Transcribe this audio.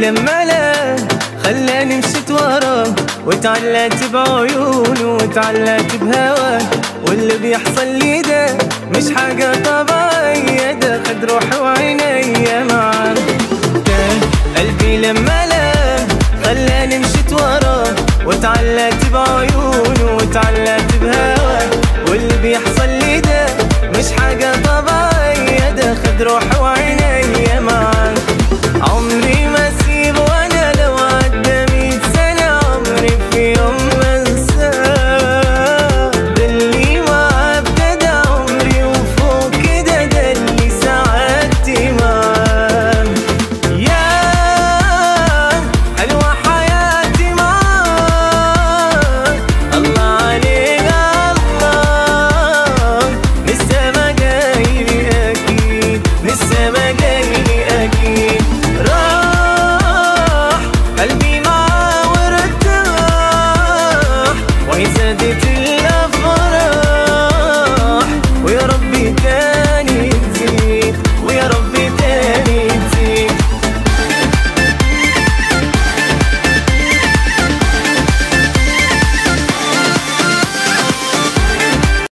ولما لا خلاني مشيت وراه وتعلقت بعيونه وتعلقت بهواه واللي بيحصل لي ده مش حاجة طبعا